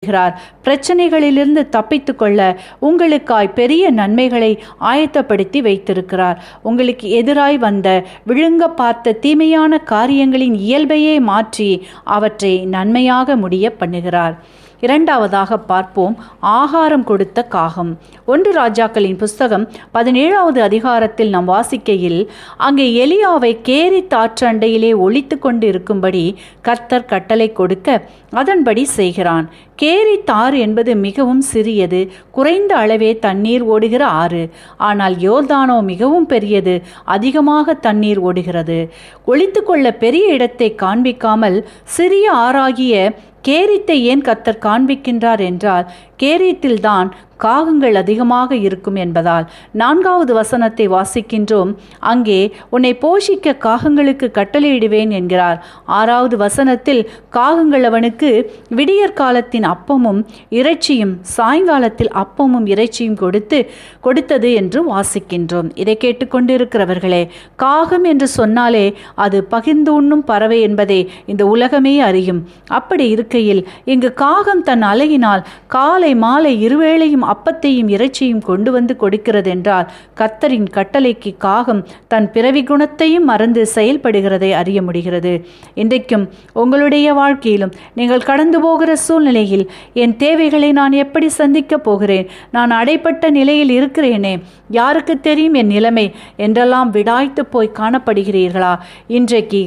செய்கிறார் பிரச்சனைகளிலிருந்து தப்பித்து கொள்ள உங்களுக்காய் பெரிய நன்மைகளை ஆயத்தப்படுத்தி வைத்திருக்கிறார் உங்களுக்கு எதிராய் வந்த விழுங்க பார்த்த தீமையான காரியங்களின் இயல்பையே மாற்றி அவற்றை நன்மையாக முடிய பண்ணுகிறார் இரண்டாவதாக பார்ப்போம் ஆகாரம் கொடுத்த காகம் ஒன்று ராஜாக்களின் புஸ்தகம் பதினேழாவது அதிகாரத்தில் நாம் வாசிக்கையில் அங்கே எலியாவை கேரி தாற்றண்டையிலே ஒழித்து கொண்டு இருக்கும்படி கர்த்தர் கட்டளை கொடுக்க அதன்படி செய்கிறான் கேரி தார் என்பது மிகவும் சிறியது குறைந்த அளவே தண்ணீர் ஓடுகிற ஆறு ஆனால் யோர்தானோ மிகவும் பெரியது அதிகமாக தண்ணீர் ஓடுகிறது ஒழித்து கொள்ள பெரிய இடத்தை காண்பிக்காமல் சிறிய ஆறாகிய கேரித்தை ஏன் கத்தர் காண்பிக்கின்றார் என்றால் கேரியத்தில்தான் காகங்கள் அதிகமாக இருக்கும் என்பதால் நான்காவது வசனத்தை வாசிக்கின்றோம் அங்கே உன்னை போஷிக்க காகங்களுக்கு கட்டளையிடுவேன் என்கிறார் ஆறாவது வசனத்தில் காகங்கள் அவனுக்கு விடியற் காலத்தின் அப்பமும் இறைச்சியும் சாயங்காலத்தில் அப்பமும் இறைச்சியும் கொடுத்து கொடுத்தது என்று வாசிக்கின்றோம் இதை கேட்டுக்கொண்டிருக்கிறவர்களே காகம் என்று சொன்னாலே அது பகிர்ந்து உண்ணும் பறவை என்பதை இந்த உலகமே அறியும் அப்படி இருக்கையில் இங்கு காகம் தன் அலையினால் காலை மாலை இருவேளையும் அப்பத்தையும் இறைச்சியும் கொண்டு வந்து கொடுக்கிறது என்றால் கத்தரின் கட்டளைக்கு காகம் தன் பிறவி குணத்தையும் மறந்து செயல்படுகிறதை அறிய முடிகிறது இன்றைக்கும் உங்களுடைய வாழ்க்கையிலும் நீங்கள் கடந்து போகிற சூழ்நிலையில் என் தேவைகளை நான் எப்படி சந்திக்கப் போகிறேன் நான் அடைப்பட்ட நிலையில் இருக்கிறேனே யாருக்கு தெரியும் என் நிலைமை என்றெல்லாம் விடாய்த்து போய் காணப்படுகிறீர்களா இன்றைக்கு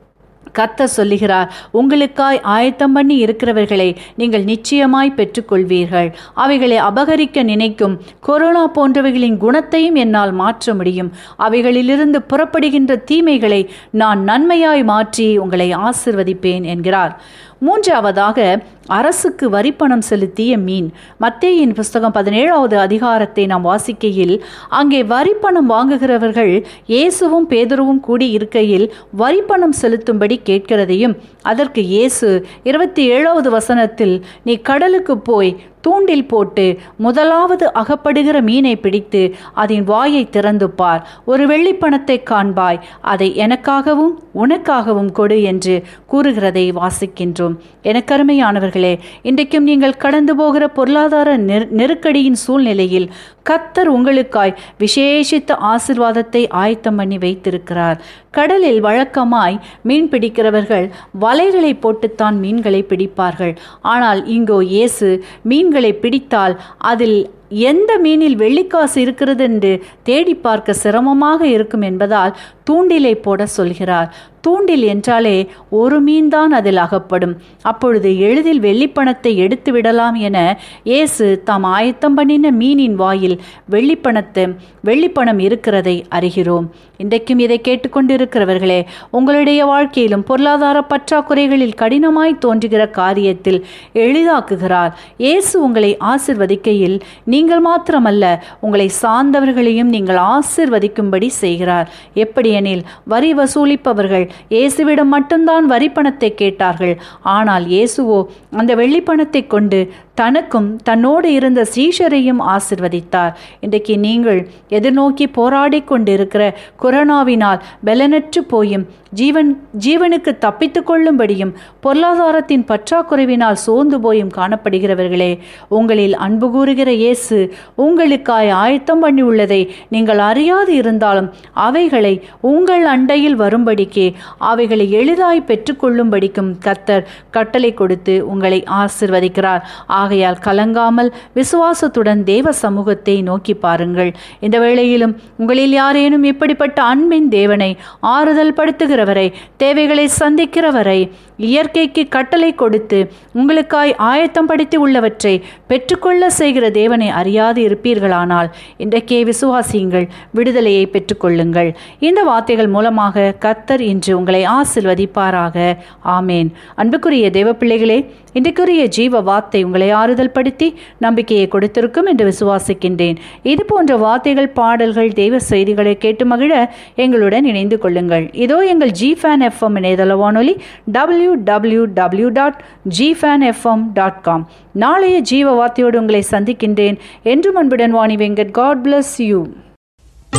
கத்த சொல்லுகிறார் உங்களுக்காய் ஆயத்தம் பண்ணி இருக்கிறவர்களை நீங்கள் நிச்சயமாய் பெற்றுக்கொள்வீர்கள் அவைகளை அபகரிக்க நினைக்கும் கொரோனா போன்றவைகளின் குணத்தையும் என்னால் மாற்ற முடியும் அவைகளிலிருந்து புறப்படுகின்ற தீமைகளை நான் நன்மையாய் மாற்றி உங்களை ஆசிர்வதிப்பேன் என்கிறார் மூன்றாவதாக அரசுக்கு வரிப்பணம் செலுத்திய மீன் மத்தேயின் புஸ்தகம் பதினேழாவது அதிகாரத்தை நாம் வாசிக்கையில் அங்கே வரிப்பணம் வாங்குகிறவர்கள் இயேசுவும் பேதுருவும் கூடி இருக்கையில் வரிப்பணம் செலுத்தும்படி கேட்கிறதையும் அதற்கு இயேசு இருபத்தி ஏழாவது வசனத்தில் நீ கடலுக்கு போய் தூண்டில் போட்டு முதலாவது அகப்படுகிற மீனை பிடித்து அதன் வாயை திறந்து பார் ஒரு வெள்ளிப்பணத்தை காண்பாய் அதை எனக்காகவும் உனக்காகவும் கொடு என்று கூறுகிறதை வாசிக்கின்றோம் எனக்கருமையானவர்களே இன்றைக்கும் நீங்கள் கடந்து போகிற பொருளாதார நெருக்கடியின் சூழ்நிலையில் கத்தர் உங்களுக்காய் விசேஷித்த ஆசிர்வாதத்தை ஆயத்தம் பண்ணி வைத்திருக்கிறார் கடலில் வழக்கமாய் மீன் பிடிக்கிறவர்கள் வலைகளை போட்டுத்தான் மீன்களை பிடிப்பார்கள் ஆனால் இங்கோ இயேசு மீன்களை பிடித்தால் அதில் எந்த மீனில் வெள்ளிக்காசு இருக்கிறது என்று தேடி பார்க்க சிரமமாக இருக்கும் என்பதால் தூண்டிலை போட சொல்கிறார் தூண்டில் என்றாலே ஒரு மீன்தான் அதில் அகப்படும் அப்பொழுது எளிதில் வெள்ளிப்பணத்தை எடுத்து விடலாம் என இயேசு தாம் ஆயத்தம் பண்ணின மீனின் வாயில் வெள்ளிப்பணத்தை வெள்ளிப்பணம் இருக்கிறதை அறிகிறோம் இன்றைக்கும் இதை கேட்டுக்கொண்டிருக்கிறவர்களே உங்களுடைய வாழ்க்கையிலும் பொருளாதார பற்றாக்குறைகளில் கடினமாய் தோன்றுகிற காரியத்தில் எளிதாக்குகிறார் இயேசு உங்களை ஆசிர்வதிக்கையில் நீங்கள் மாத்திரமல்ல உங்களை சார்ந்தவர்களையும் நீங்கள் ஆசிர்வதிக்கும்படி செய்கிறார் எப்படியெனில் வரி வசூலிப்பவர்கள் இயேசுவிடம் மட்டும்தான் வரிப்பணத்தை கேட்டார்கள் ஆனால் இயேசுவோ அந்த வெள்ளிப்பணத்தை கொண்டு தனக்கும் தன்னோடு இருந்த சீஷரையும் ஆசிர்வதித்தார் இன்றைக்கு நீங்கள் எதிர்நோக்கி போராடி கொண்டிருக்கிற கொரோனாவினால் பலனற்று போயும் ஜீவன் ஜீவனுக்கு தப்பித்து கொள்ளும்படியும் பொருளாதாரத்தின் பற்றாக்குறைவினால் சோர்ந்து போயும் காணப்படுகிறவர்களே உங்களில் அன்பு கூறுகிற இயேசு உங்களுக்காய் ஆயத்தம் பண்ணி உள்ளதை நீங்கள் அறியாது இருந்தாலும் அவைகளை உங்கள் அண்டையில் வரும்படிக்கே அவைகளை எளிதாய் பெற்றுக்கொள்ளும்படிக்கும் கத்தர் கட்டளை கொடுத்து உங்களை ஆசிர்வதிக்கிறார் ஆகையால் கலங்காமல் விசுவாசத்துடன் தேவ சமூகத்தை நோக்கி பாருங்கள் இந்த வேளையிலும் உங்களில் யாரேனும் இப்படிப்பட்ட அன்பின் தேவனை ஆறுதல் படுத்துகிறவரை தேவைகளை சந்திக்கிறவரை இயற்கைக்கு கட்டளை கொடுத்து உங்களுக்காய் ஆயத்தம் படுத்தி உள்ளவற்றை பெற்றுக்கொள்ள செய்கிற தேவனை அறியாது இருப்பீர்களானால் இன்றைக்கே விசுவாசியுங்கள் விடுதலையை பெற்றுக்கொள்ளுங்கள் இந்த வார்த்தைகள் மூலமாக கத்தர் இன்று உங்களை ஆசிர்வதிப்பாராக ஆமேன் அன்புக்குரிய தேவ பிள்ளைகளே இன்றைக்குரிய ஜீவ வார்த்தை உங்களை ஆறுதல் படுத்தி நம்பிக்கையை கொடுத்திருக்கும் என்று விசுவாசிக்கின்றேன் இது போன்ற வார்த்தைகள் பாடல்கள் தெய்வ செய்திகளை கேட்டு மகிழ எங்களுடன் இணைந்து கொள்ளுங்கள் இதோ எங்கள் ஜி ஃபேன் எஃப்எம் இணையதள வானொலி W W W dot G fan F M dot com நாளைய ஜீவ வார்த்தையோடு உங்களை சந்திக்கின்றேன் என்றும் அன்புடன் Vani Venkat God bless you